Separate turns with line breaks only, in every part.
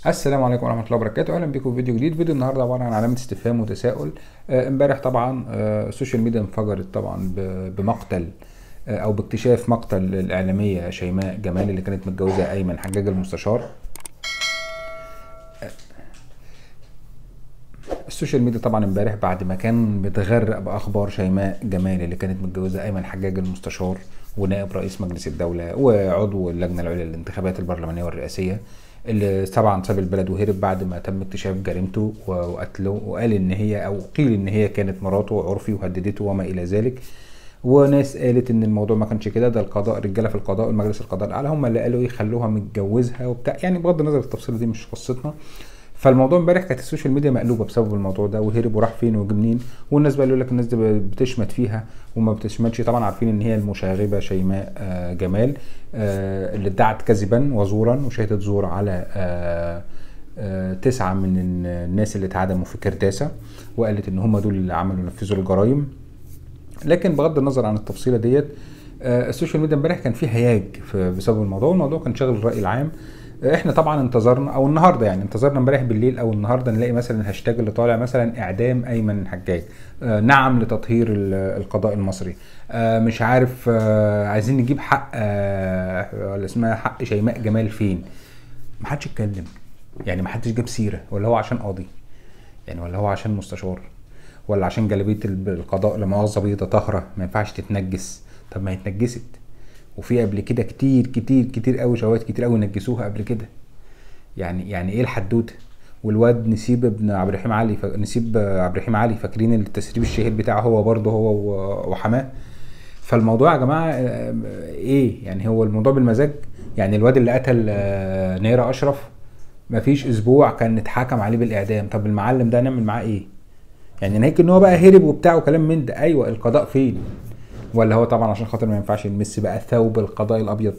السلام عليكم ورحمه الله وبركاته اهلا بكم في فيديو جديد فيديو النهارده عباره عن علامه استفهام وتساؤل آه، امبارح طبعا آه، السوشيال ميديا انفجرت طبعا ب- بمقتل آه، او باكتشاف مقتل الاعلاميه شيماء جمال اللي كانت متجوزه ايمن حجاج المستشار السوشيال ميديا طبعا امبارح بعد ما كان متغرق باخبار شيماء جمال اللي كانت متجوزه ايمن حجاج المستشار ونائب رئيس مجلس الدوله وعضو اللجنه العليا للانتخابات البرلمانيه والرئاسيه اللي طبعا ساب البلد وهرب بعد ما تم اكتشاف جريمته و- وقتله وقال ان هي او قيل ان هي كانت مراته عرفي وهددته وما الى ذلك وناس قالت ان الموضوع ما كانش كده ده القضاء رجاله في القضاء والمجلس القضاء الاعلى هم اللي قالوا يخلوها متجوزها وبتاع يعني بغض النظر التفصيله دي مش قصتنا فالموضوع امبارح كانت السوشيال ميديا مقلوبه بسبب الموضوع ده وهرب وراح فين وجه منين والناس بقى يقول لك الناس دي بتشمت فيها وما بتشمتش طبعا عارفين ان هي المشاغبه شيماء آه، جمال آه، اللي ادعت كذبا وزورا وشهاده زور على آه، آه، تسعه من الناس اللي اتعدموا في كرداسه وقالت ان هم دول اللي عملوا نفذوا الجرائم لكن بغض النظر عن التفصيله ديت آه، السوشيال ميديا امبارح كان فيه هياج في- بسبب الموضوع والموضوع كان شاغل الراي العام آه، احنا طبعا انتظرنا او النهارده يعني انتظرنا امبارح بالليل او النهارده نلاقي مثلا الهاشتاج اللي طالع مثلا اعدام ايمن حجاج آه، نعم لتطهير ال- القضاء المصري آه، مش عارف آه، عايزين نجيب حق آه، ولا اسمها حق شيماء جمال فين محدش اتكلم يعني محدش جاب سيره ولا هو عشان قاضي يعني ولا هو عشان مستشار ولا عشان جلابيه الب- القضاء لا مؤاخذه بيضه طاهره ما ينفعش تتنجس طب ما هي اتنجست وفي قبل كده كتير كتير كتير قوي شواهد كتير قوي نجسوها قبل كده يعني يعني ايه الحدوته والواد نسيب ابن عبد الرحيم علي ف... نسيب عبد الرحيم علي فاكرين التسريب الشهير بتاعه هو برضه هو و- وحماه فالموضوع يا جماعه آه، ايه يعني هو الموضوع بالمزاج يعني الواد اللي قتل آه، نيرة اشرف مفيش اسبوع كان اتحكم عليه بالاعدام طب المعلم ده نعمل معاه ايه يعني ناهيك ان هو بقى هرب وبتاع وكلام من ده ايوه القضاء فين ولا هو طبعا عشان خاطر ما ينفعش يمس بقى ثوب القضاء الابيض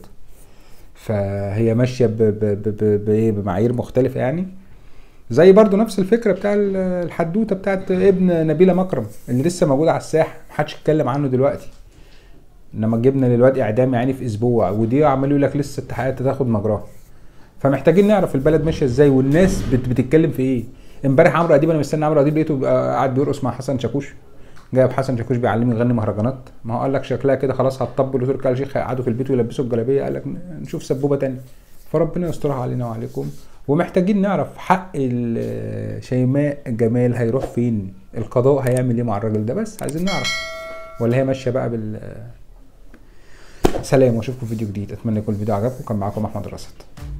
فهي ماشيه ب- ب- ب- ب- بايه بمعايير مختلفه يعني زي برضو نفس الفكره بتاع ال- الحدوته بتاعت ابن نبيله مكرم اللي لسه موجود على الساحه محدش اتكلم عنه دلوقتي انما جبنا للواد اعدام يعني في اسبوع ودي عمالوا يقول لك لسه التحقيقات تاخد مجراها فمحتاجين نعرف البلد ماشيه ازاي والناس بت بتتكلم في ايه امبارح عمرو اديب انا مستني عمرو اديب لقيته بقى قاعد بيرقص مع حسن شاكوش جايب حسن شاكوش بيعلمه يغني مهرجانات ما هو قال لك شكلها كده خلاص هتطبل وتركي آل الشيخ هيقعدوا في البيت ويلبسوا الجلابيه قال لك نشوف سبوبه تانية فربنا يسترها علينا وعليكم ومحتاجين نعرف حق ال- شيماء جمال هيروح فين القضاء هيعمل ايه مع الراجل ده بس عايزين نعرف ولا هي ماشيه بقى بال سلام واشوفكم في فيديو جديد اتمنى يكون الفيديو عجبكم كان معاكم احمد رصد